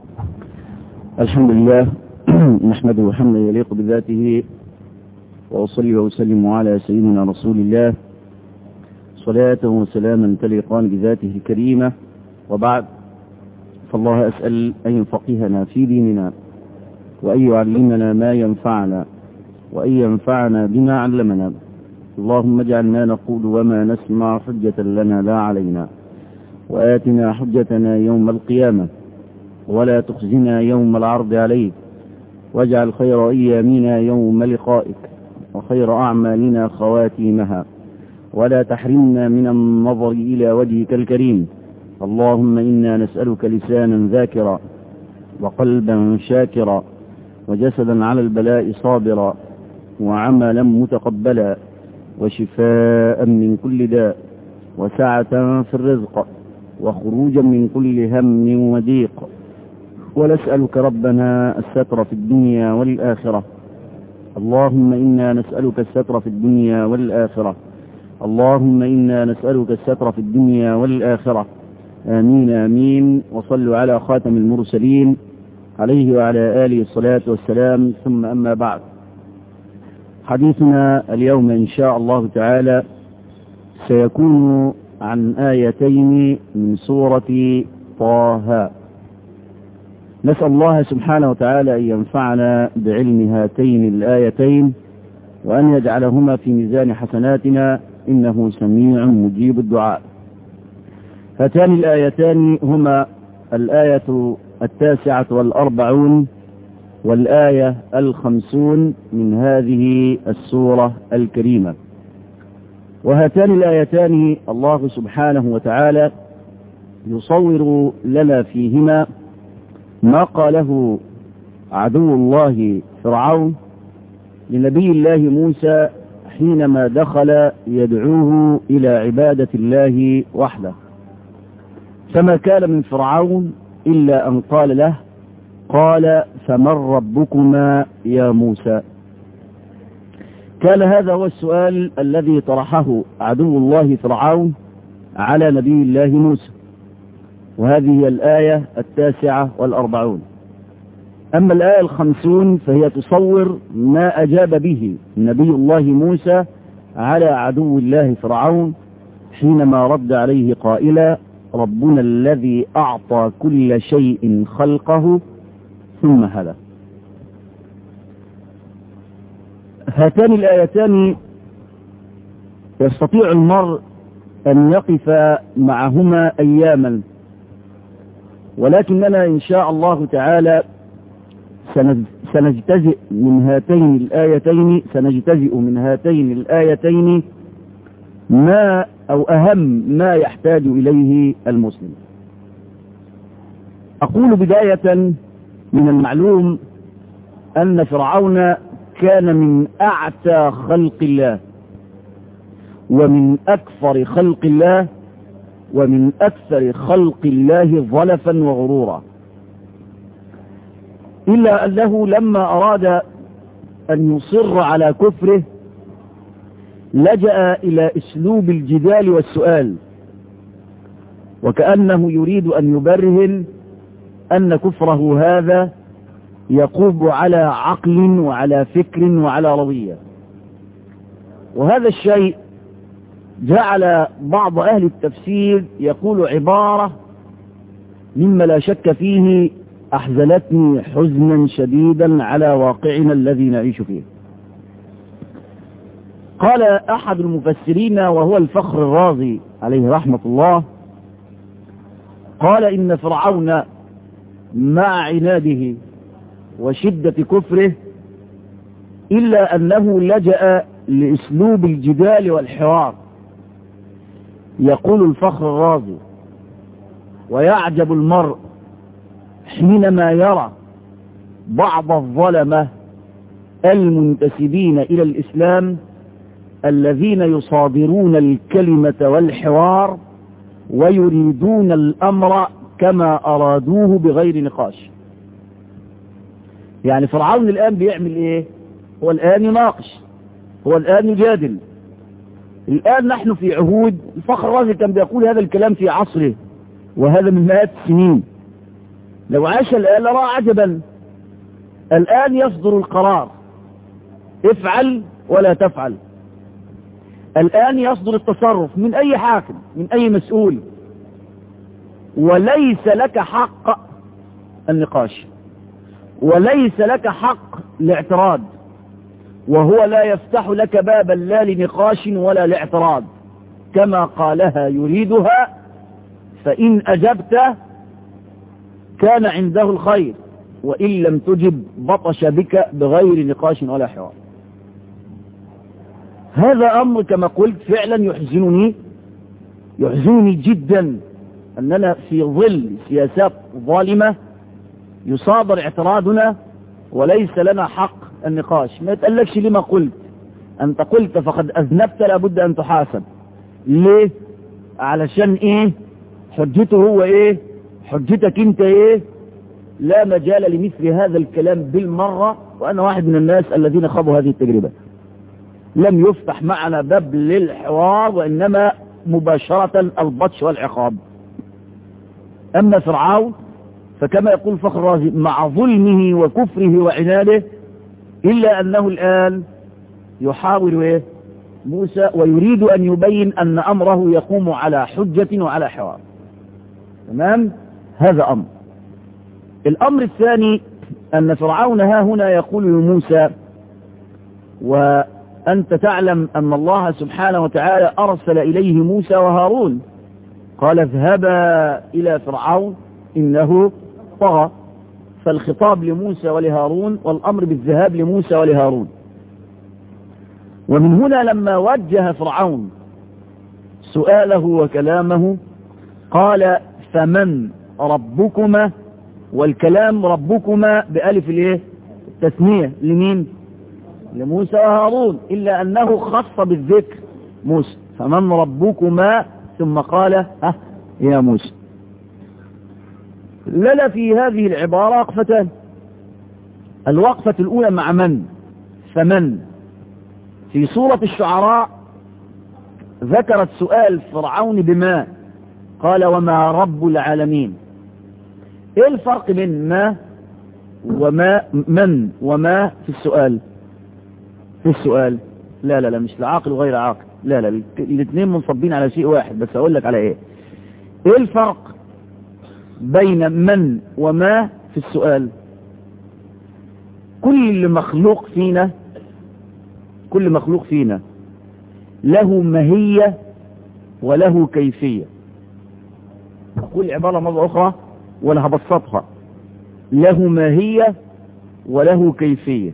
الحمد لله نحمده حمدا يليق بذاته وأصلي وأسلم على سيدنا رسول الله صلاة وسلاما تليقان بذاته الكريمة وبعد فالله أسأل أن يفقهنا في ديننا وأن يعلمنا ما ينفعنا وأن ينفعنا بما علمنا اللهم اجعل ما نقول وما نسمع حجة لنا لا علينا وآتنا حجتنا يوم القيامة ولا تخزنا يوم العرض عليك واجعل خير أيامنا يوم لقائك وخير أعمالنا خواتيمها ولا تحرمنا من النظر إلى وجهك الكريم اللهم إنا نسألك لسانا ذاكرا وقلبا شاكرا وجسدا على البلاء صابرا وعملا متقبلا وشفاء من كل داء وسعة في الرزق وخروجا من كل هم وضيق ونسألك ربنا الستر في الدنيا والآخرة اللهم إنا نسألك الستر في الدنيا والآخرة اللهم إنا نسألك الستر في الدنيا والآخرة آمين آمين وصلوا على خاتم المرسلين عليه وعلى آله الصلاة والسلام ثم أما بعد حديثنا اليوم إن شاء الله تعالى سيكون عن آيتين من سورة طه نسأل الله سبحانه وتعالى أن ينفعنا بعلم هاتين الآيتين وأن يجعلهما في ميزان حسناتنا إنه سميع مجيب الدعاء هاتان الآيتان هما الآية التاسعة والأربعون والآية الخمسون من هذه السورة الكريمة وهاتان الآيتان الله سبحانه وتعالى يصور لنا فيهما ما قاله عدو الله فرعون لنبي الله موسى حينما دخل يدعوه إلى عبادة الله وحده فما كان من فرعون إلا أن قال له قال فمن ربكما يا موسى كان هذا هو السؤال الذي طرحه عدو الله فرعون على نبي الله موسى وهذه هي الآية التاسعة والأربعون أما الآية الخمسون فهي تصور ما أجاب به نبي الله موسى على عدو الله فرعون حينما رد عليه قائلا ربنا الذي أعطى كل شيء خلقه ثم هدى هاتان الآيتان يستطيع المرء أن يقف معهما أياما ولكننا إن شاء الله تعالى سنجتزئ من هاتين الآيتين سنجتزئ من هاتين الآيتين ما أو أهم ما يحتاج إليه المسلم أقول بداية من المعلوم أن فرعون كان من أعتى خلق الله ومن أكثر خلق الله ومن أكثر خلق الله ظلفا وغرورا إلا أنه لما أراد أن يصر على كفره لجأ إلى أسلوب الجدال والسؤال وكأنه يريد أن يبرهن أن كفره هذا يقوم على عقل وعلى فكر وعلى رضية وهذا الشيء جعل بعض أهل التفسير يقول عبارة مما لا شك فيه أحزنتني حزنا شديدا على واقعنا الذي نعيش فيه قال أحد المفسرين وهو الفخر الرازي عليه رحمة الله قال إن فرعون مع عناده وشدة كفره إلا أنه لجأ لأسلوب الجدال والحوار يقول الفخر الرازي ويعجب المرء حينما يرى بعض الظلمة المنتسبين إلى الإسلام الذين يصادرون الكلمة والحوار ويريدون الأمر كما أرادوه بغير نقاش يعني فرعون الآن بيعمل إيه هو الآن يناقش هو الآن يجادل الآن نحن في عهود الفخر الرازي كان بيقول هذا الكلام في عصره وهذا من مئات السنين لو عاش الآن لرى عجبا الآن يصدر القرار افعل ولا تفعل الآن يصدر التصرف من أي حاكم من أي مسؤول وليس لك حق النقاش وليس لك حق الاعتراض وهو لا يفتح لك بابا لا لنقاش ولا لاعتراض كما قالها يريدها فإن أجبت كان عنده الخير وإن لم تجب بطش بك بغير نقاش ولا حوار هذا أمر كما قلت فعلا يحزنني يحزنني جدا أننا في ظل سياسات ظالمة يصادر اعتراضنا وليس لنا حق النقاش ما يتقلكش لما قلت أنت قلت فقد أذنبت لابد أن تحاسب ليه علشان إيه حجته هو إيه حجتك أنت إيه لا مجال لمثل هذا الكلام بالمرة وأنا واحد من الناس الذين خاضوا هذه التجربة لم يفتح معنا باب للحوار وإنما مباشرة البطش والعقاب أما فرعون فكما يقول فخر الرازي مع ظلمه وكفره وعناده إلا أنه الآن يحاول إيه؟ موسى ويريد أن يبين أن أمره يقوم على حجة وعلى حوار تمام هذا أمر الأمر الثاني أن فرعون ها هنا يقول لموسى وأنت تعلم أن الله سبحانه وتعالى أرسل إليه موسى وهارون قال اذهبا إلى فرعون إنه طغى فالخطاب لموسى ولهارون والأمر بالذهاب لموسى ولهارون ومن هنا لما وجه فرعون سؤاله وكلامه قال فمن ربكما والكلام ربكما بألف الايه التثنية لمين لموسى وهارون إلا أنه خص بالذكر موسى فمن ربكما ثم قال ها يا موسى لنا في هذه العبارة وقفتان الوقفة الأولى مع من فمن في سورة الشعراء ذكرت سؤال فرعون بما قال وما رب العالمين ايه الفرق بين ما وما من وما في السؤال في السؤال لا لا لا مش لعاقل وغير عاقل لا لا الاثنين منصبين على شيء واحد بس اقول لك على ايه ايه الفرق بين من وما في السؤال كل مخلوق فينا كل مخلوق فينا له ماهية وله كيفية أقول عبارة مرة أخرى وأنا هبسطها له ماهية وله كيفية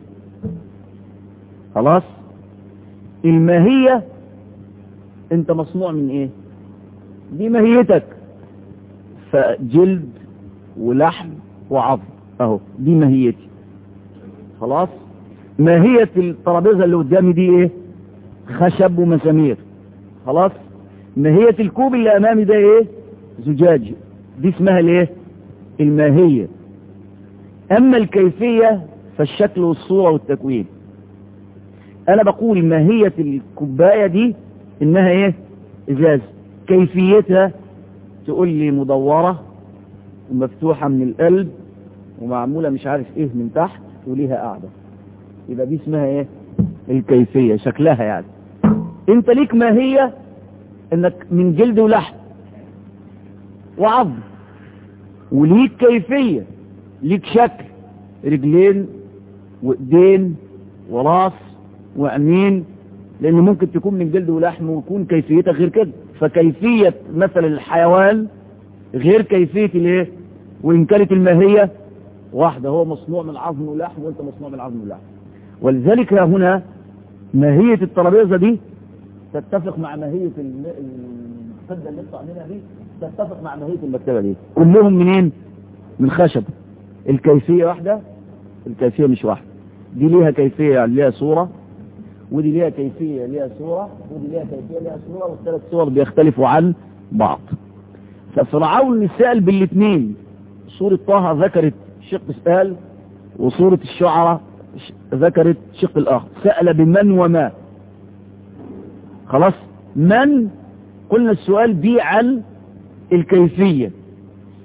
خلاص الماهية انت مصنوع من ايه دي ماهيتك فجلد ولحم وعظم اهو دي ماهيتي خلاص ماهية الترابيزة اللي قدامي دي ايه خشب ومسامير خلاص ماهية الكوب اللي امامي ده ايه زجاج دي اسمها الايه الماهية اما الكيفية فالشكل والصورة والتكوين انا بقول ماهية الكوباية دي انها ايه ازاز كيفيتها تقول لي مدورة ومفتوحة من القلب ومعمولة مش عارف ايه من تحت وليها قاعدة يبقى دي اسمها ايه الكيفية شكلها يعني انت ليك ماهية انك من جلد ولحم وعظم وليك كيفية ليك شكل رجلين وايدين وراس وعينين لان ممكن تكون من جلد ولحم ويكون كيفيتها غير كده فكيفية مثل الحيوان غير كيفية الايه وان كانت الماهية واحدة هو مصنوع من عظم ولحم وانت مصنوع من عظم ولحم ولذلك هنا ماهية الترابيزة دي تتفق مع ماهية المخدة اللي يطلع منها دي تتفق مع ماهية المكتبة دي كلهم منين من خشب الكيفية واحدة الكيفية مش واحدة دي ليها كيفية يعني ليها صورة ودي ليها كيفية ليها صورة ودي ليها كيفية ليها صورة والثلاث صور بيختلفوا عن بعض ففرعون سأل بالاثنين سورة طه ذكرت شق سؤال وسورة الشعراء ذكرت شق الآخر سأل بمن وما خلاص من قلنا السؤال بي عن الكيفية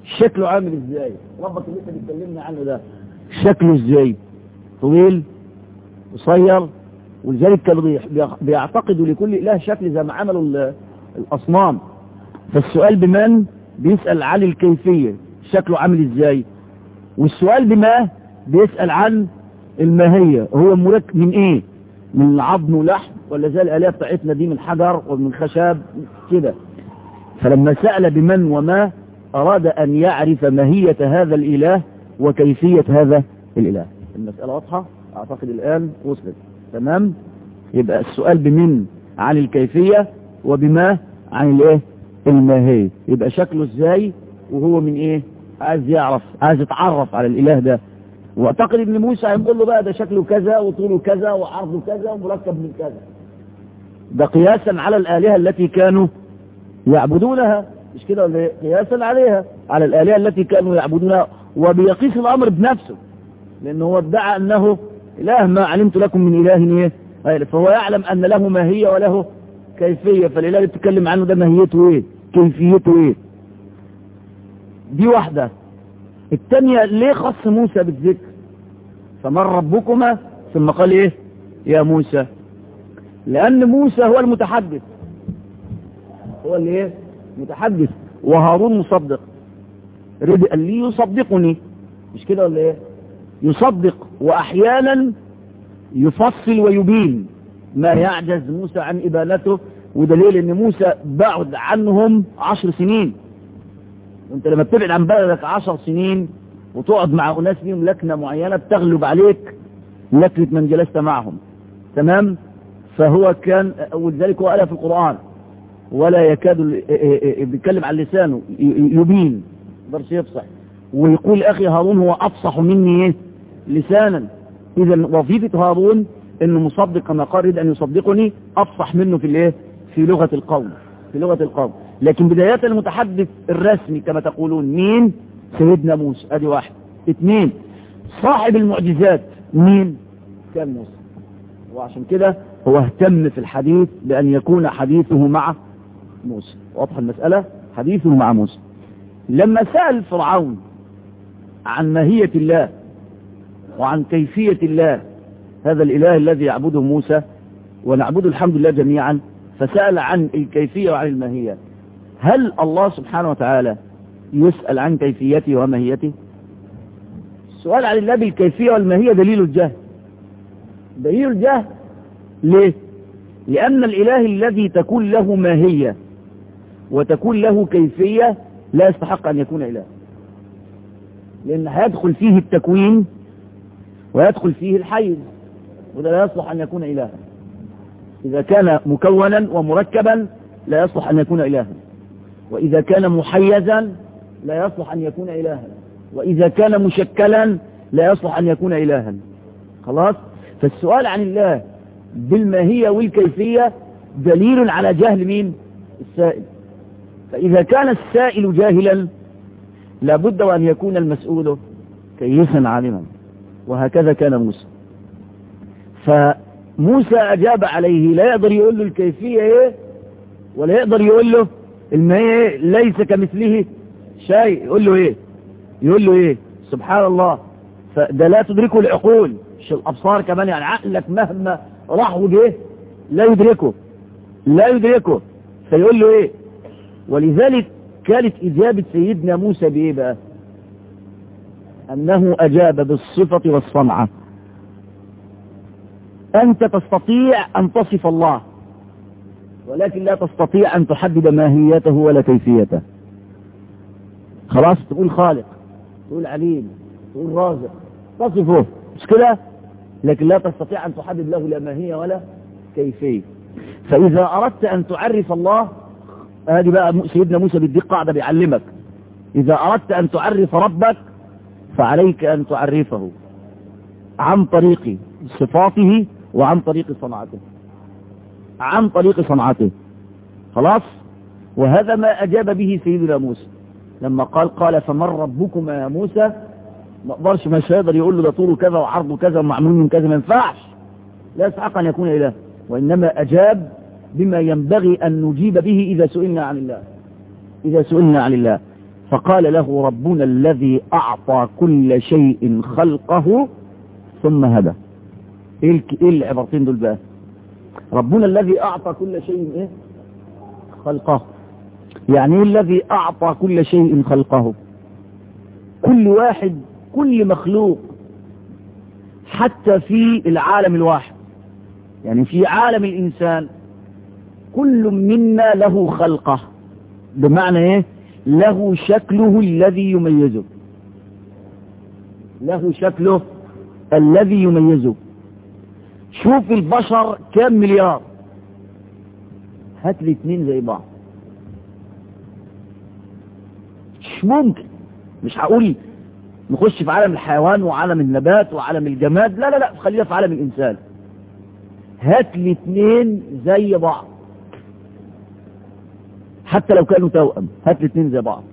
شكله عامل ازاي ربك اللي انت بتكلمنا عنه ده شكله ازاي طويل قصير ولذلك كانوا بيعتقدوا لكل اله شكل زي ما عملوا الاصنام فالسؤال بمن بيسأل عن الكيفية شكله عامل ازاي والسؤال بما بيسأل عن الماهية هو مركب من ايه من عظم ولحم ولا زي الآلهة بتاعتنا دي من حجر ومن خشب كده فلما سأل بمن وما أراد أن يعرف ماهية هذا الإله وكيفية هذا الإله المسألة واضحة أعتقد الآن وصلت تمام يبقى السؤال بمن عن الكيفية وبما عن الايه الماهية يبقى شكله ازاي وهو من ايه عايز يعرف عايز يتعرف على الاله ده واعتقد ان موسى هيقول له بقى ده شكله كذا وطوله كذا وعرضه كذا ومركب من كذا ده قياسا على الالهه التي كانوا يعبدونها مش كده ولا إيه؟ قياسا عليها على الالهه التي كانوا يعبدونها وبيقيس الامر بنفسه لانه هو ادعى انه اله ما علمت لكم من اله ايه فهو يعلم ان له ماهيه وله كيفيه فالاله اللي بتتكلم عنه ده ماهيته ايه كيفيته ايه دي واحده الثانيه ليه خص موسى بالذكر فمن ربكما ثم قال ايه يا موسى لان موسى هو المتحدث هو اللي ايه متحدث وهارون مصدق رد قال لي يصدقني مش كده ولا ايه يصدق واحيانا يفصل ويبين ما يعجز موسى عن ابانته ودليل ان موسى بعد عنهم عشر سنين وانت لما بتبعد عن بلدك عشر سنين وتقعد مع اناس فيهم لكنه معينه بتغلب عليك لكنه من جلست معهم تمام فهو كان ولذلك هو قالها في القران ولا يكاد بيتكلم عن لسانه يبين درس يفصح ويقول اخي هارون هو افصح مني ايه لسانا اذا وظيفه هارون انه مصدق كما قال يريد ان يصدقني افصح منه في الايه في لغه القوم في لغه القوم لكن بداية المتحدث الرسمي كما تقولون مين سيدنا موسى ادي واحد اثنين صاحب المعجزات مين كان موسى وعشان كده هو اهتم في الحديث بأن يكون حديثه مع موسى واضح المسألة حديثه مع موسى لما سأل فرعون عن ماهية الله وعن كيفية الله هذا الإله الذي يعبده موسى ونعبده الحمد لله جميعا فسأل عن الكيفية وعن الماهية هل الله سبحانه وتعالى يسأل عن كيفيته وماهيته السؤال عن الله بالكيفية والماهية دليل الجهل دليل الجهل ليه لأن الإله الذي تكون له ماهية وتكون له كيفية لا يستحق أن يكون إله لأن هيدخل فيه التكوين ويدخل فيه الحيز وده لا يصلح أن يكون إلها إذا كان مكونا ومركبا لا يصلح أن يكون إلها وإذا كان محيزا لا يصلح أن يكون إلها وإذا كان مشكلا لا يصلح أن يكون إلها خلاص فالسؤال عن الله بالماهية والكيفية دليل على جهل مين السائل فإذا كان السائل جاهلا لابد وأن يكون المسؤول كيسا عالما وهكذا كان موسى فموسى أجاب عليه لا يقدر يقول له الكيفية ايه ولا يقدر يقول له الماهية ليس كمثله شيء يقول له ايه يقول له ايه سبحان الله فده لا تدركه العقول مش الابصار كمان يعني عقلك مهما راح وجه لا يدركه لا يدركه فيقول له ايه ولذلك كانت اجابة سيدنا موسى بايه بقى انه اجاب بالصفة والصنعة انت تستطيع ان تصف الله ولكن لا تستطيع ان تحدد ماهيته ولا كيفيته خلاص تقول خالق تقول عليم تقول رازق تصفه مش كده لكن لا تستطيع ان تحدد له لا ماهية ولا كيفية فاذا اردت ان تعرف الله هذه بقى سيدنا موسى بيديك قاعدة بيعلمك اذا اردت ان تعرف ربك فعليك ان تعرفه عن طريق صفاته وعن طريق صنعته عن طريق صنعته خلاص وهذا ما اجاب به سيدنا موسى لما قال قال فمن ربكما يا موسى ما اقدرش مش هيقدر يقول له ده طوله كذا وعرضه كذا ومعمول من كذا ما ينفعش لا يستحق ان يكون اله وانما اجاب بما ينبغي ان نجيب به اذا سئلنا عن الله اذا سئلنا عن الله فقال له ربنا الذي أعطى كل شيء خلقه ثم هدى ايه الك- إيه العبارتين دول بقى ربنا الذي أعطى كل شيء إيه؟ خلقه يعني ايه الذي أعطى كل شيء خلقه كل واحد كل مخلوق حتى في العالم الواحد يعني في عالم الإنسان كل منا له خلقه بمعنى ايه له شكله الذي يميزه له شكله الذي يميزه شوف البشر كم مليار هات لي اتنين زي بعض مش ممكن مش هقول نخش في عالم الحيوان وعالم النبات وعالم الجماد لا لا لا خلينا في عالم الانسان هات لي اتنين زي بعض حتى لو كانوا توأم هات لي اتنين زي بعض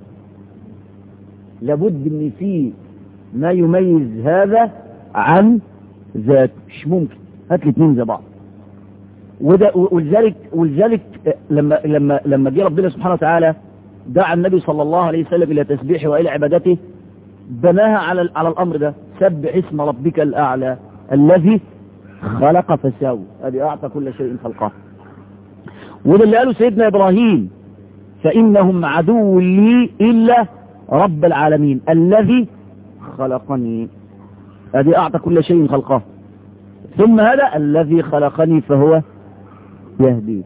لابد ان في ما يميز هذا عن ذات مش ممكن هات لي اتنين زي بعض وده ولذلك ولذلك لما لما لما جه ربنا سبحانه وتعالى دعا النبي صلى الله عليه وسلم الى تسبيحه والى عبادته بناها على على الامر ده سبح اسم ربك الاعلى الذي خلق فساوي ادي اعطى كل شيء خلقه وده اللي قاله سيدنا ابراهيم فانهم عدو لي الا رب العالمين الذي خلقني ادي اعطى كل شيء خلقه ثم هذا الذي خلقني فهو يهدي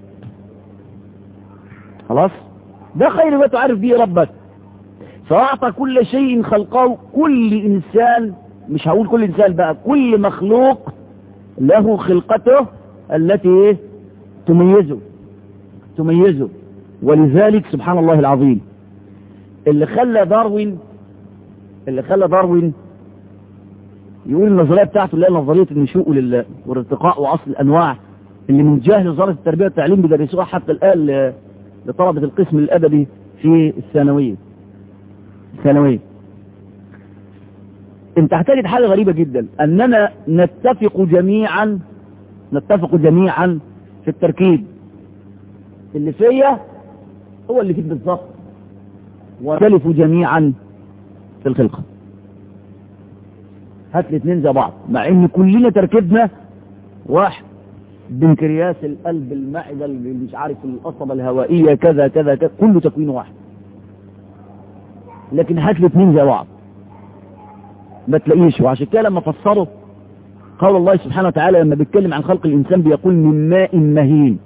خلاص ده خير ما تعرف به ربك فأعطى كل شيء خلقه كل إنسان مش هقول كل إنسان بقى كل مخلوق له خلقته التي إيه؟ تميزه تميزه ولذلك سبحان الله العظيم اللي خلى داروين اللي خلى داروين يقول النظريه بتاعته اللي هي نظريه النشوء لل- والارتقاء واصل الانواع اللي من جهل وزاره التربيه والتعليم بيدرسوها حتى الان ل- لطلبه القسم الادبي في الثانويه الثانويه انت هتجد حاجه غريبه جدا اننا نتفق جميعا نتفق جميعا في التركيب اللي فيا هو اللي فيك بالظبط ونختلف جميعا في الخلقه هات لي اتنين زي بعض مع ان كلنا تركيبنا واحد بنكرياس القلب المعده اللي مش عارف القصبه الهوائيه كذا كذا كذا كله تكوين واحد لكن هات لي اتنين زي بعض ما تلاقيش وعشان كده لما فسروا قول الله سبحانه وتعالى لما بيتكلم عن خلق الانسان بيقول من ماء مهين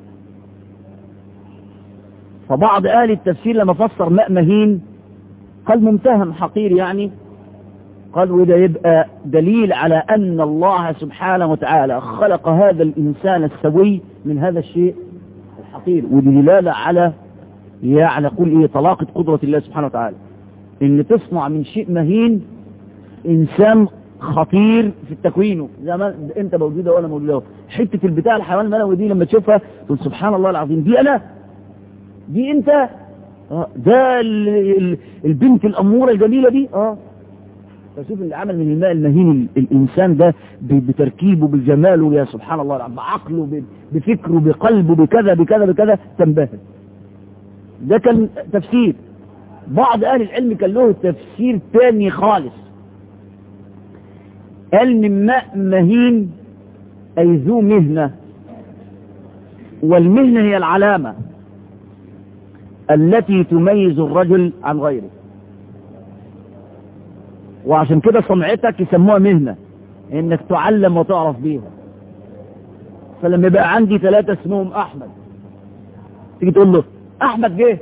فبعض اهل التفسير لما فسر ماء مهين قال ممتهن حقير يعني قال وده يبقى دليل على أن الله سبحانه وتعالى خلق هذا الإنسان السوي من هذا الشيء الحقير ودي دلالة على يعني نقول إيه طلاقة قدرة الله سبحانه وتعالى إن تصنع من شيء مهين إنسان خطير في تكوينه زي ما أنت موجودة وأنا موجودة حتة البتاع الحيوان المنوي دي لما تشوفها تقول سبحان الله العظيم دي أنا دي أنت آه ده ال- ال- البنت الأمورة الجميلة دي اه فشوف اللي عمل من الماء المهين ال- الإنسان ده ب- بتركيبه بجماله يا سبحان الله العظيم، بعقله ب- بفكره بقلبه بكذا بكذا بكذا تنبهر ده كان تفسير بعض أهل العلم كان له تفسير تاني خالص قال من ماء مهين أي ذو مهنة والمهنة هي العلامة التي تميز الرجل عن غيره وعشان كده صنعتك يسموها مهنة انك تعلم وتعرف بيها فلما يبقى عندي ثلاثة اسمهم احمد تيجي تقول له احمد جه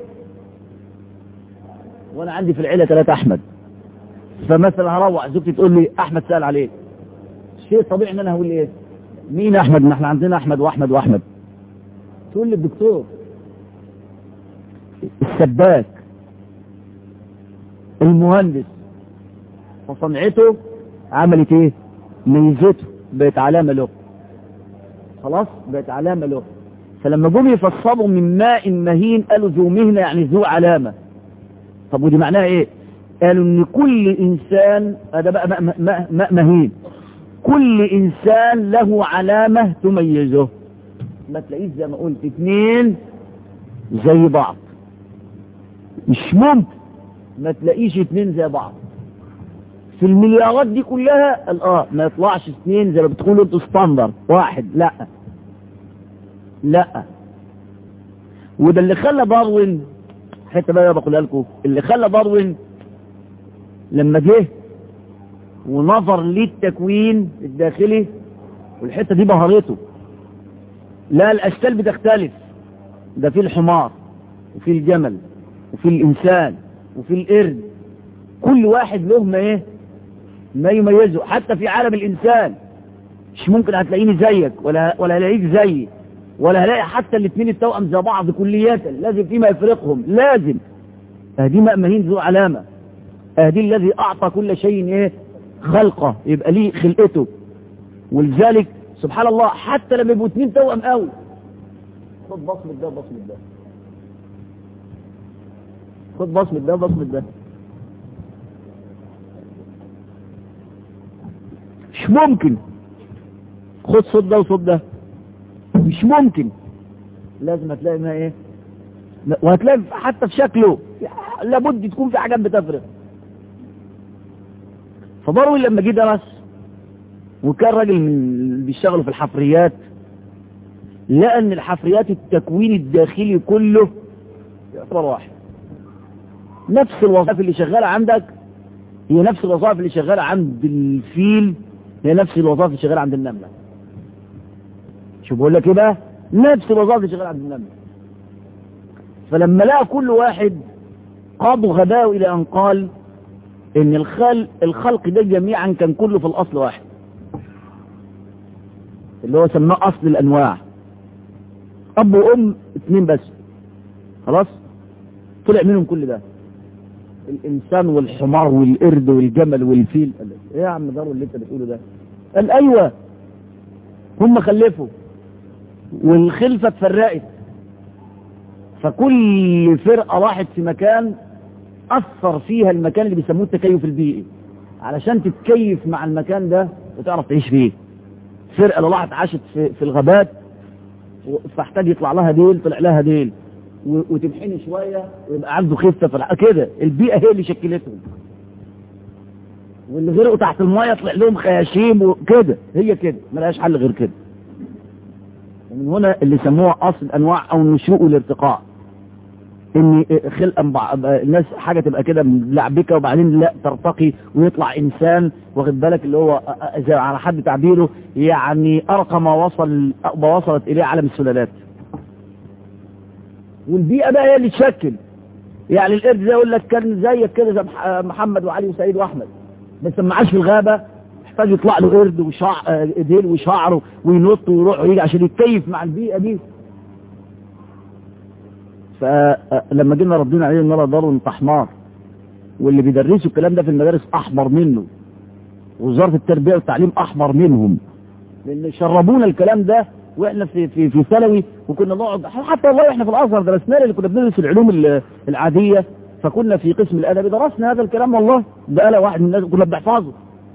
وانا عندي في العيلة ثلاثة احمد فمثلا هروح زوجتي تقول لي احمد سأل عليك شيء طبيعي ان انا هقول ايه مين احمد ما احنا عندنا احمد واحمد واحمد تقول لي الدكتور السباك المهندس فصنعته عملت ايه ميزته بقت علامة له خلاص بقت علامة له فلما جم يفصلوا من ماء مهين قالوا ذو مهنة يعني ذو علامة طب ودي معناها ايه قالوا ان كل انسان هذا بقى ماء, ماء, ماء مهين كل انسان له علامة تميزه ما تلاقيش زي ما قلت اتنين زي بعض مش ممكن ما تلاقيش اتنين زي بعض في المليارات دي كلها قال اه ما يطلعش اتنين زي ما بتقولوا انتوا ستاندر واحد لا لا وده اللي خلى داروين حتى بقى بقولها لكم اللي خلى داروين لما جه ونظر للتكوين الداخلي والحته دي بهرته لا الاشكال بتختلف ده في الحمار وفي الجمل وفي الانسان وفي القرد كل واحد له ما ايه ما يميزه حتى في عالم الانسان مش ممكن هتلاقيني زيك ولا ولا هلاقيك زيي ولا هلاقي حتى الاثنين التوأم زي بعض كلية لازم فيما يفرقهم لازم هذه مأمنين ذو علامة هذه الذي أعطى كل شيء إيه خلقه يبقى ليه خلقته ولذلك سبحان الله حتى لما يبقوا اثنين توأم قوي خد بصمة ده بصمة ده خد بصمة ده بصمة ده مش ممكن خد صوت ده وصوت ده مش ممكن لازم هتلاقي ما ايه وهتلاقي حتى في شكله لابد تكون في حاجات بتفرق فضروي لما جه درس وكان راجل من اللي بيشتغلوا في الحفريات لقى ان الحفريات التكوين الداخلي كله يعتبر واحد نفس الوظائف اللي شغاله عندك هي نفس الوظائف اللي شغاله عند الفيل هي نفس الوظائف اللي شغاله عند النمله شوف بقول لك ايه بقى نفس الوظائف اللي شغاله عند النمله فلما لقى كل واحد قاضوا غباء الى ان قال ان الخلق الخلق ده جميعا كان كله في الاصل واحد اللي هو سماه اصل الانواع اب وام اثنين بس خلاص طلع منهم كل ده الانسان والحمار والقرد والجمل والفيل قال ايه يا عم دارو اللي انت بتقوله ده قال ايوه هم خلفوا والخلفه اتفرقت فكل فرقه راحت في مكان اثر فيها المكان اللي بيسموه التكيف البيئي علشان تتكيف مع المكان ده وتعرف تعيش فيه فرقه اللي راحت عاشت في, في الغابات فاحتاج يطلع لها ديل طلع لها ديل وتمحني شويه ويبقى عنده خفه فلا كده البيئه هي اللي شكلتهم واللي غرقوا تحت المايه طلع لهم خياشيم وكده هي كده ملهاش حل غير كده ومن هنا اللي سموها اصل انواع او نشوء الارتقاء ان خلقا الناس حاجه تبقى كده ملعبكه وبعدين لا ترتقي ويطلع انسان واخد بالك اللي هو زي على حد تعبيره يعني ارقى ما وصل ما وصلت اليه عالم السلالات والبيئه بقى هي اللي تشكل يعني القرد زي يقول لك كان زيك كده زي محمد وعلي وسعيد واحمد بس لما عاش في الغابه محتاج يطلع له قرد وشعر ديل وشعره وينط ويروح ويجي عشان يتكيف مع البيئه دي فلما جينا ردينا عليه نرى دار انت حمار واللي بيدرسوا الكلام ده في المدارس احمر منه وزاره التربيه والتعليم احمر منهم لان شربونا الكلام ده واحنا في في في ثانوي وكنا نقعد حتى والله احنا في الازهر درسناه اللي كنا بندرس العلوم العاديه فكنا في قسم الادبي درسنا هذا الكلام والله ده قال واحد من الناس كنا بنحفظه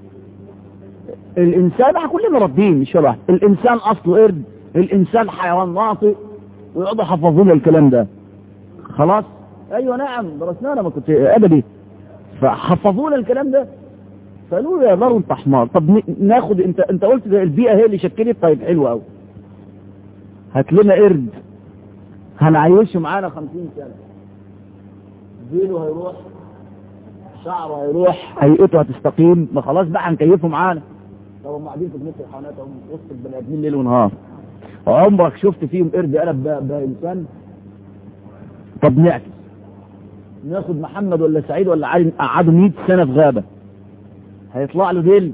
الانسان احنا كلنا ربين مش واحد الانسان اصله قرد الانسان حيوان ناطق ويقعدوا يحفظونا الكلام ده خلاص ايوه نعم درسناه انا ما كنت ادبي فحفظونا الكلام ده فقالوا يا دار انت حمار طب ناخد انت انت قلت البيئه هي اللي شكلت طيب حلو قوي هات لنا قرد هنعيشه معانا 50 سنه ديله هيروح شعره هيروح هيئته هتستقيم ما خلاص بقى هنكيفه معانا طب هم قاعدين في جنينه الحيوانات هم وسط البني ادمين ليل ونهار عمرك شفت فيهم قرد قلب بانسان طب نعكس ناخد محمد ولا سعيد ولا علي قعدوا 100 سنه في غابه هيطلع له ديل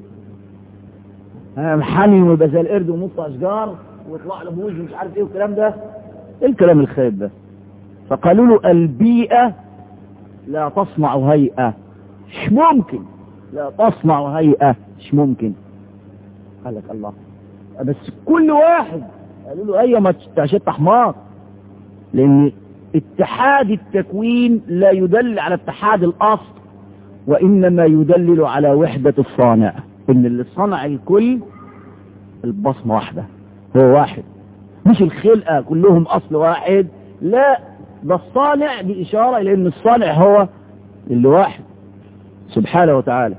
محامي ويبقى زي القرد ونط اشجار ويطلع له بوز مش عارف ايه والكلام ده ايه الكلام الخايب ده فقالوا له البيئه لا تصنع هيئه مش ممكن لا تصنع هيئه مش ممكن قال لك الله بس كل واحد قالوا له ايوه ما انت حمار لان اتحاد التكوين لا يدل على اتحاد الاصل وانما يدلل على وحدة الصانع ان اللي صنع الكل البصمة واحدة هو واحد مش الخلقة كلهم اصل واحد لا ده الصانع دي اشارة الى ان الصانع هو اللي واحد سبحانه وتعالى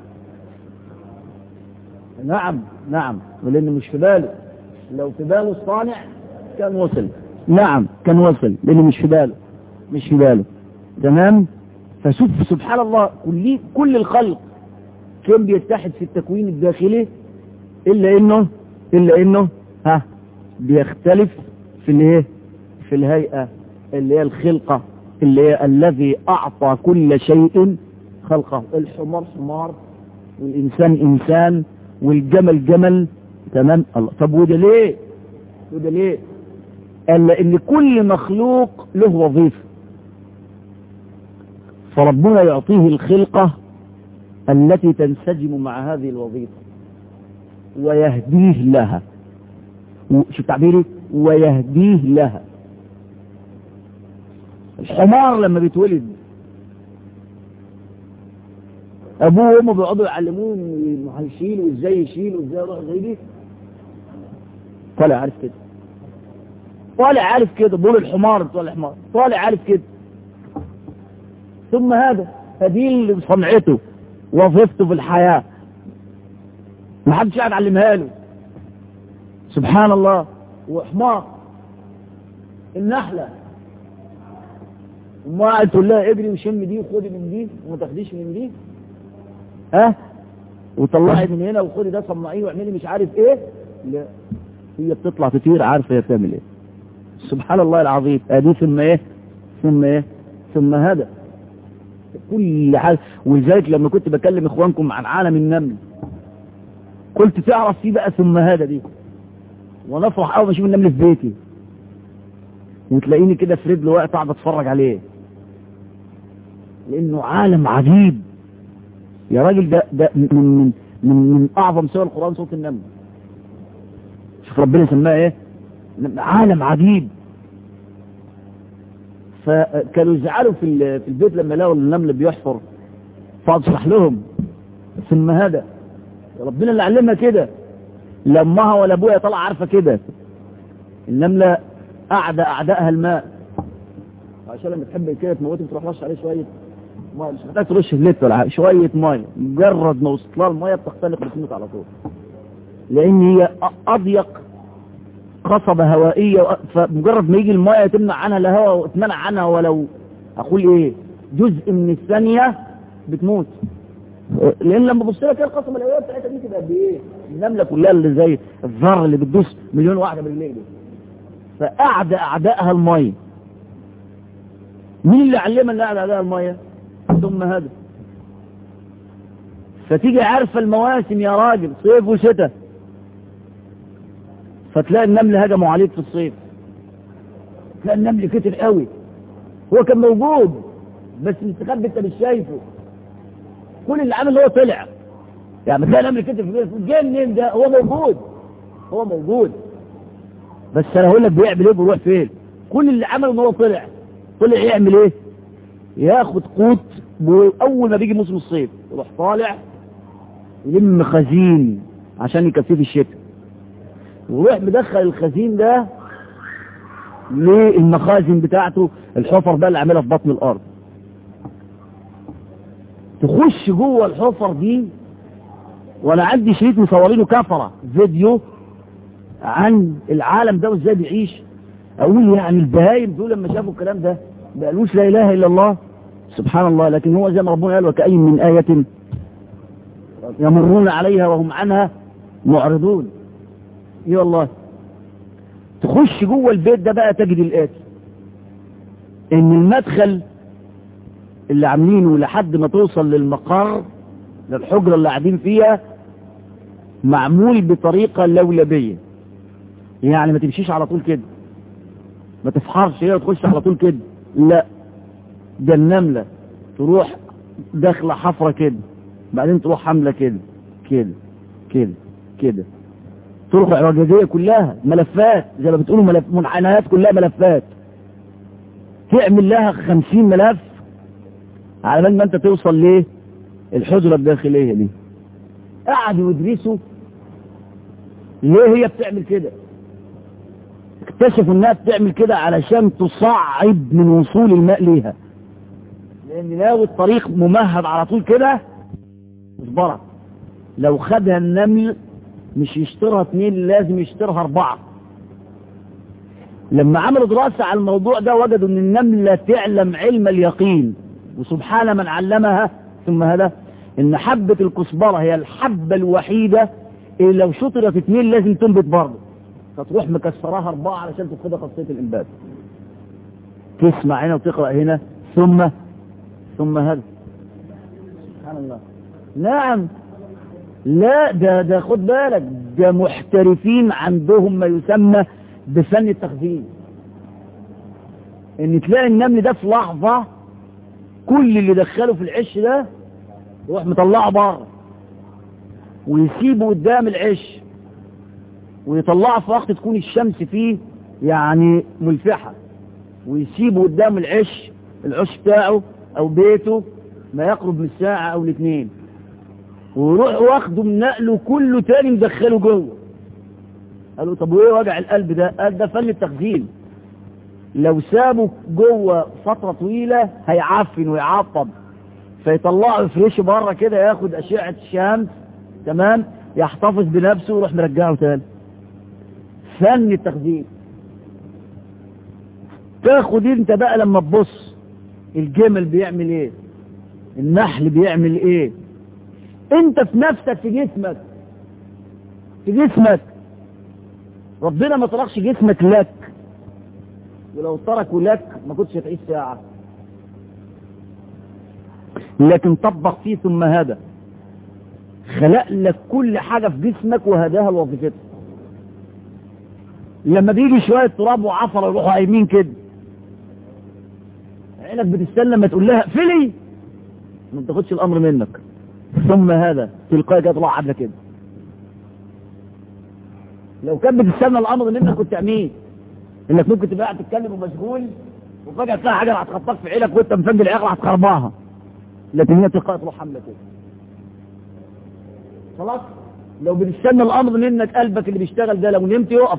نعم نعم ولأنه مش في باله لو في باله الصانع كان وصل نعم كان وصل لأنه مش في باله مش في باله تمام فشوف سبحان الله كل كل الخلق كان بيتحد في التكوين الداخلي إلا إنه إلا إنه ها بيختلف في الايه في الهيئة اللي هي الخلقة اللي هي الذي أعطى كل شيء خلقه الحمار حمار والإنسان إنسان والجمل جمل تمام الله طب وده ليه وده ليه قال لأن كل مخلوق له وظيفة فربنا يعطيه الخلقة التي تنسجم مع هذه الوظيفة ويهديه لها شو تعبيري ويهديه لها الحمار لما بيتولد ابوه وامه بيقعدوا يعلموه هيشيل وازاي يشيل وازاي يروح زي دي طالع عارف كده طالع عارف كده بقول الحمار طالع حمار طالع عارف كده ثم هذا هذه اللي صنعته وظيفته في الحياة ما حدش قاعد علمها له سبحان الله وحمار النحلة ما قاعد تقول لها اجري وشم دي وخدي من دي وما تاخديش من دي ها وطلعي من هنا وخدي ده صنعيه واعملي مش عارف ايه لا هي بتطلع تطير عارفه هي بتعمل ايه سبحان الله العظيم ادي ثم ايه ثم ايه ثم هذا كل حاجه ولذلك لما كنت بكلم اخوانكم عن عالم النمل قلت تعرف في بقى ثم هذا دي وانا افرح قوي بشوف النمل في بيتي وتلاقيني كده في رجله وقت قاعد اتفرج عليه لانه عالم عجيب يا راجل ده ده من من من, من اعظم سور القران صوت النمل شوف ربنا سماه ايه عالم عجيب فكانوا يزعلوا في في البيت لما لقوا النمل بيحفر فاصلح لهم ثم هذا ربنا اللي علمها كده لا امها ولا ابوها طلع عارفه كده النمله اعدى اعدائها الماء عشان لما تحب كده تموته تروح رش عليه شويه ميه مش محتاج ترش الليت ولا حاجه شويه ميه مجرد ما وصلت لها الميه بتختنق بتموت على طول لان هي اضيق قصبة هوائية فمجرد ما يجي المايه تمنع عنها الهواء وتمنع عنها ولو اقول ايه جزء من الثانية بتموت لان لما بص لها كده القصبة الهوائية بتاعتها دي تبقى قد ايه النملة كلها اللي زي الذر اللي بتدوس مليون واحدة بالليل دي فأعدى أعدائها المية مين اللي علمها ان أعدى أعدائها المية ثم هذا فتيجي عارفة المواسم يا راجل صيف وشتاء فتلاقي النمل هجموا عليك في الصيف تلاقي النمل كتر قوي هو كان موجود بس مستخبي انت مش شايفه كل اللي عامل هو طلع يعني تلاقي النمل كتر في جاي منين ده هو موجود هو موجود بس انا هقول لك بيعمل ايه بيروح فين كل اللي عمله ان هو طلع طلع يعمل ايه ياخد قوت اول ما بيجي موسم الصيف يروح طالع يلم خزين عشان يكفيه في الشتاء ويروح مدخل الخزين ده للمخازن بتاعته الحفر بقى اللي عاملها في بطن الارض تخش جوه الحفر دي وانا عندي شريط مصورينه كفره فيديو عن العالم ده وازاي بيعيش اقول يعني البهايم دول لما شافوا الكلام ده ما قالوش لا اله الا الله سبحان الله لكن هو زي ما ربنا قال وكأي من آية يمرون عليها وهم عنها معرضون اي والله تخش جوه البيت ده بقى تجد الآتي ان المدخل اللي عاملينه لحد ما توصل للمقر للحجرة اللي قاعدين فيها معمول بطريقة لولبية يعني ما تمشيش على طول كده ما تفحرش هي وتخش على طول كده لا ده النملة تروح داخلة حفرة كده بعدين تروح حملة كده كده كده كده طرق اعوجاجية كلها ملفات زي ما بتقولوا ملف منحنيات كلها ملفات تعمل لها خمسين ملف على بال ما انت توصل ليه الحجرة الداخلية دي قعدوا يدرسوا ليه هي بتعمل كده اكتشفوا انها بتعمل كده علشان تصعب من وصول الماء ليها لان ناوي الطريق ممهد على طول كده اصبرك لو خدها النمل مش يشترها اثنين لازم يشترها اربعة لما عملوا دراسة على الموضوع ده وجدوا ان النملة تعلم علم اليقين وسبحان من علمها ثم هذا ان حبة الكزبرة هي الحبة الوحيدة اللي لو شطرت اثنين لازم تنبت برضه فتروح مكسراها اربعة علشان تاخدها خاصية الانبات تسمع هنا وتقرأ هنا ثم ثم هذا سبحان الله نعم لا ده ده خد بالك ده محترفين عندهم ما يسمى بفن التخزين ان تلاقي النمل ده في لحظة كل اللي دخله في العش ده يروح مطلعه بره ويسيبه قدام العش ويطلعه في وقت تكون الشمس فيه يعني ملفحة ويسيبه قدام العش العش بتاعه او بيته ما يقرب من ساعة او الاثنين ويروح واخده من نقله كله تاني مدخله جوه قالوا طب وايه وجع القلب ده قال ده فن التخزين لو سابه جوه فترة طويلة هيعفن ويعطب فيطلعه يفرشه بره كده ياخد اشعة الشمس تمام يحتفظ بنفسه ويروح مرجعه تاني فن التخزين تاخد انت بقى لما تبص الجمل بيعمل ايه النحل بيعمل ايه انت في نفسك في جسمك في جسمك ربنا ما تركش جسمك لك ولو تركوا لك ما كنتش هتعيش ساعة لكن طبق فيه ثم هذا خلق لك كل حاجة في جسمك وهداها لوظيفتها لما بيجي شوية تراب وعفرة يروحوا قايمين كده عينك بتستنى لما تقول لها فلي ما تاخدش الامر منك ثم هذا تلقائي كده طلع عدله كده لو كان بتستنى الامر منك كنت تعميه انك ممكن تبقى قاعد تتكلم ومشغول وفجاه تلاقي حاجه هتخطاك في عينك وانت مفنج العقل هتخرباها لكن هي تلقائي تروح حمله كده خلاص لو بتستنى الامر منك قلبك اللي بيشتغل ده لو نمت يقف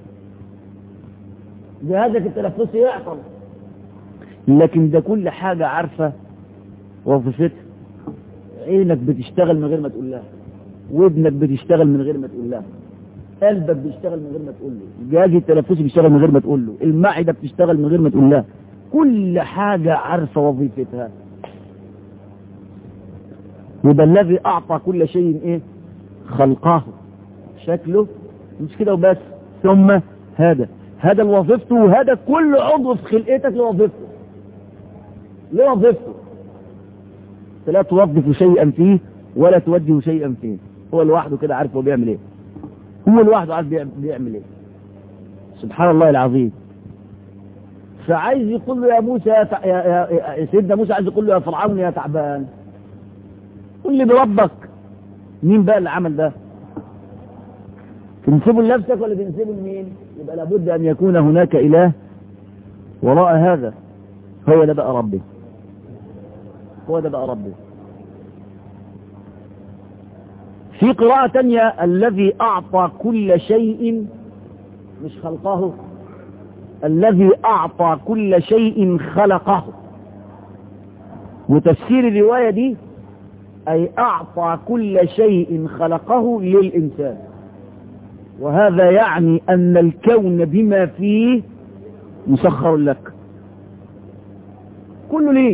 جهازك التنفسي يعطل لكن ده كل حاجة عارفة وظيفتها عينك بتشتغل من غير ما تقول لها ودنك بتشتغل من غير ما تقول لها قلبك بيشتغل من غير ما تقول له الجهاز التنفسي بيشتغل من غير ما تقول له المعدة بتشتغل من غير ما تقول لها كل حاجة عارفة وظيفتها يبقى الذي أعطى كل شيء إيه خلقه شكله مش كده وبس ثم هذا هذا وظيفته وهذا كل عضو في خلقتك لوظيفته لوظيفته لا توظف شيئا فيه ولا توجه شيئا فيه هو لوحده كده عارف هو بيعمل ايه هو لوحده عارف بيعمل ايه سبحان الله العظيم فعايز يقول له يا موسى يا, تع... يا, يا, يا سيدنا موسى عايز يقول له يا فرعون يا تعبان قل لي بربك مين بقى اللي عمل ده تنسبه لنفسك ولا تنسبه لمين يبقى لابد ان يكون هناك اله وراء هذا هو ده بقى ربي هو ده بقى ربي في قراءة تانية الذي أعطى كل شيء مش خلقه الذي أعطى كل شيء خلقه وتفسير الرواية دي أي أعطى كل شيء خلقه للإنسان وهذا يعني أن الكون بما فيه مسخر لك كله ليك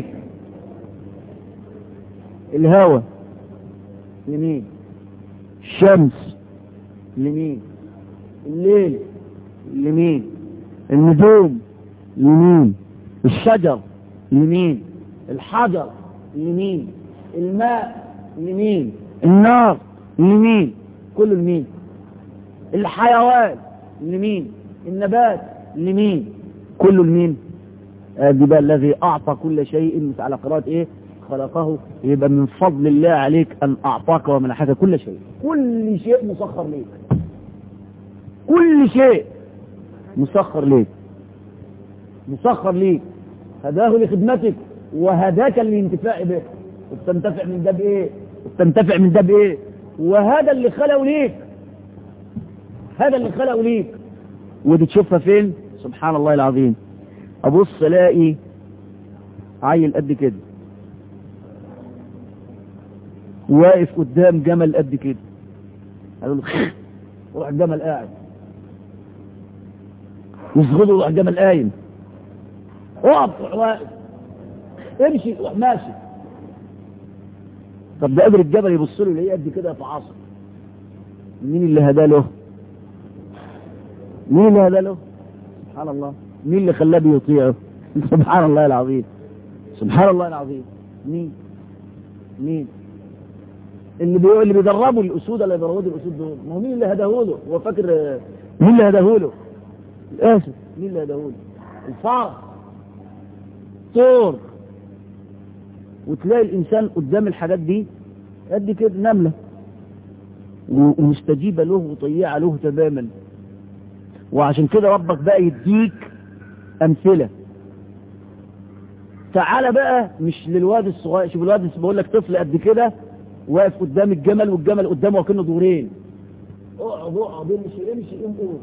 الهوى لمين الشمس لمين الليل لمين النجوم لمين الشجر لمين الحجر لمين الماء لمين النار لمين كله لمين الحيوان لمين النبات لمين كله لمين ادي بقى الذي اعطى كل شيء على قراءة ايه خلقه يبقى من فضل الله عليك ان اعطاك ومنحك كل شيء كل شيء مسخر ليك كل شيء مسخر ليك مسخر ليك هداه لخدمتك وهداك للانتفاع به وبتنتفع من ده بايه وبتنتفع من ده بايه وهذا اللي خلقه ليك هذا اللي خلقه ليك ودي تشوفها فين سبحان الله العظيم ابص الاقي عيل قد كده واقف قدام جمل قد كده قالوا له وراح الجمل قاعد يسجدوا وراح الجمل قايم اقف روح واقف امشي روح ماشي طب ده قبل الجبل يبص له يلاقيه قد كده في عصر مين اللي هدى له مين اللي هدى له سبحان الله مين اللي خلاه بيطيعه سبحان الله العظيم سبحان الله العظيم مين مين اللي بي... اللي بيدربوا الاسود اللي بيدربوا الاسود دول ما هو مين اللي هداه له هو فاكر مين اللي هداه له الاسد مين اللي هداه له الفار طور وتلاقي الانسان قدام الحاجات دي قد كده نمله ومستجيبه له وطيعه له تماما وعشان كده ربك بقى يديك امثله تعالى بقى مش للواد الصغير شوف الواد بقول لك طفل قد كده واقف قدام الجمل والجمل قدامه وكانه دورين اقعد اقعد امشي امشي قوم قوم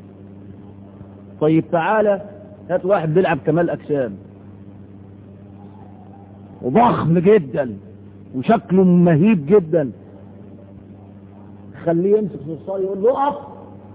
طيب تعالى هات واحد بيلعب كمال اجسام وضخم جدا وشكله مهيب جدا خليه يمسك صرصار يقول له اقف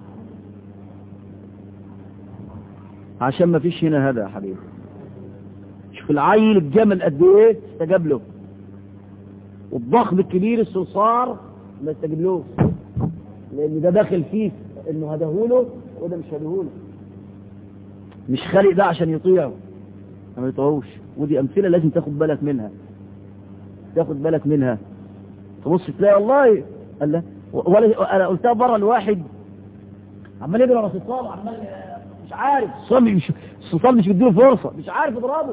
عشان ما فيش هنا هذا يا حبيبي شوف العيل الجمل قد ايه استجاب له والضخم الكبير الصرصار ما استجابلوش لان ده داخل فيه انه هداهوله وده مش هداهوله مش خالق ده عشان يطيعه ما يطيعوش ودي امثله لازم تاخد بالك منها تاخد بالك منها تبص تلاقي والله قال لا ولا انا قلتها بره لواحد عمال يجري ورا الصلصال عمال مش عارف الصلصال مش الصلصال مش بيديله فرصه مش عارف يضربه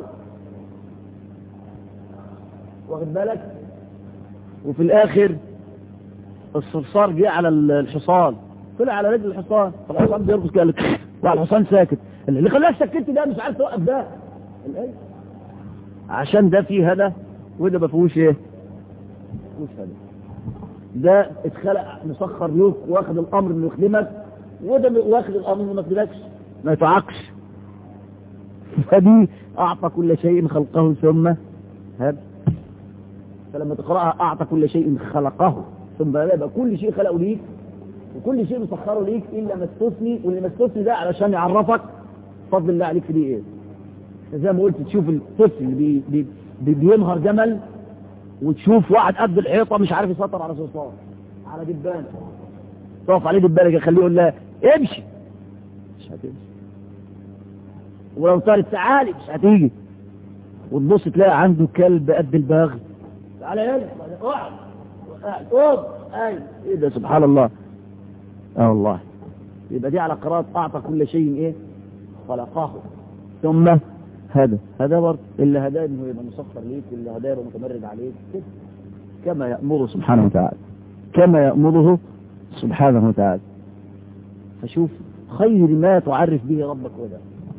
واخد بالك وفي الاخر الصرصار جه على الحصان طلع على رجل الحصان فالحصان بيرقص كده وعلى الحصان ساكت اللي خلاك سكت ده مش عارف توقف ده عشان ده فيه هدى وده ما فيهوش ايه مش هدى ده اتخلق مسخر له واخد الامر انه يخدمك وده واخد الامر انه ما يخدمكش ما يطعكش فدي اعطى كل شيء خلقه ثم هذا فلما تقراها اعطى كل شيء خلقه ثم يبقى كل شيء خلقه ليك وكل شيء مسخره ليك الا ما استثني واللي ما استثني ده علشان يعرفك فضل الله عليك في دي ايه زي ما قلت تشوف الطفل اللي بي بي بينهر جمل وتشوف واحد قد الحيطه مش عارف يسيطر على صوصار على دبان تقف عليه دبانه يخليه يقول لها امشي مش هتمشي ولو طارت تعالي مش هتيجي وتبص تلاقي عنده كلب قد الباغي تعالى هنا اقعد قوم اي ايه ده سبحان الله اه والله يبقى دي على قراءة اعطى كل شيء ايه خلقه ثم هذا هذا برضه اللي هداه انه يبقى مسخر ليك واللي هداه يبقى متمرد عليك كده كما يأمره سبحانه وتعالى كما يأمره سبحانه وتعالى فشوف خير ما تعرف به ربك وده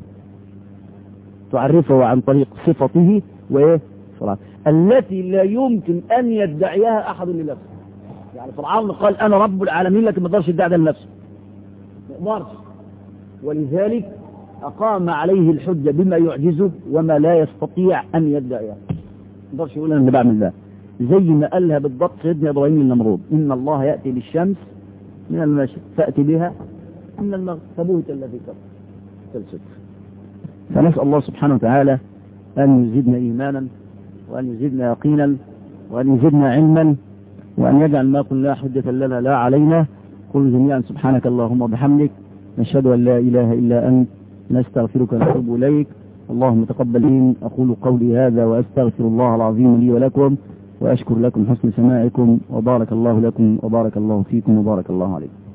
تعرفه عن طريق صفته وايه صلاة التي لا يمكن ان يدعيها احد لنفسه يعني فرعون قال انا رب العالمين لكن ما يقدرش يدعي ده لنفسه ما يقدرش ولذلك أقام عليه الحجة بما يعجزه وما لا يستطيع أن يدعيها ما يقدرش يقول أنا اللي بعمل ده زي ما قالها بالضبط سيدنا إبراهيم النمرود إن الله يأتي بالشمس من المشرق فأتي بها من المغرب فبهت الذي كفر خلصت فنسأل الله سبحانه وتعالى أن يزيدنا إيمانا وأن يزيدنا يقينا وأن يزيدنا علما وأن يجعل ما قلنا حجة لنا لا علينا قل جميعا سبحانك اللهم وبحمدك نشهد أن لا إله إلا أنت نستغفرك ونتوب إليك اللهم تقبل من أقول قولي هذا وأستغفر الله العظيم لي ولكم وأشكر لكم حسن سماعكم وبارك الله لكم وبارك الله فيكم وبارك الله عليكم